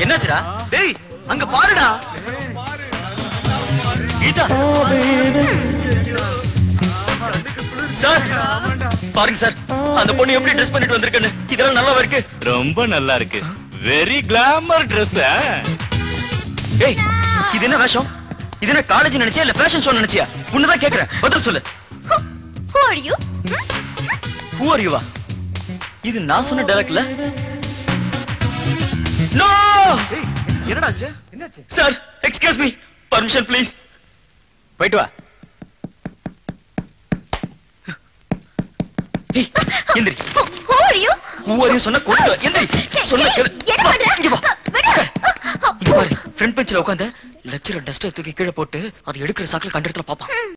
என்னாச்சுடா டேய் அங்க பாருடா கீதா சார் பாருங்க சார் அந்த பொண்ணு எப்படி ட்ரெஸ் பண்ணிட்டு வந்திருக்குன்னு இதெல்லாம் நல்லாவா இருக்கு ரொம்ப நல்லா இருக்கு வெரி கிளாமர் ட்ரெஸ் டேய் இது என்ன வேஷம் இது என்ன காலேஜ் நினைச்சியா இல்ல ஃபேஷன் ஷோ நினைச்சியா உன்னதான் கேக்குறேன் பதில் சொல்லு Who are you? Who are யூவா இது நான் சொன்ன டைரக்ட்ல நோ என்னடாச்சு என்னாச்சு sir excuse me permission please போயிட்டு வா ஏய், எந்திரி Who, who are you? Who are you சொன்ன கொண்டு வா. எந்திரி சொன்ன கேளு என்ன வா, பண்ற? இங்க வா விடு. இங்க பாரு ஃப்ரண்ட் பெஞ்சில உட்காந்து லெக்சரர் டஸ்டர் தூக்கி கீழே போட்டு அதை எடுக்கிற சாக்கில் கண்ட இடத்துல பாப்பான்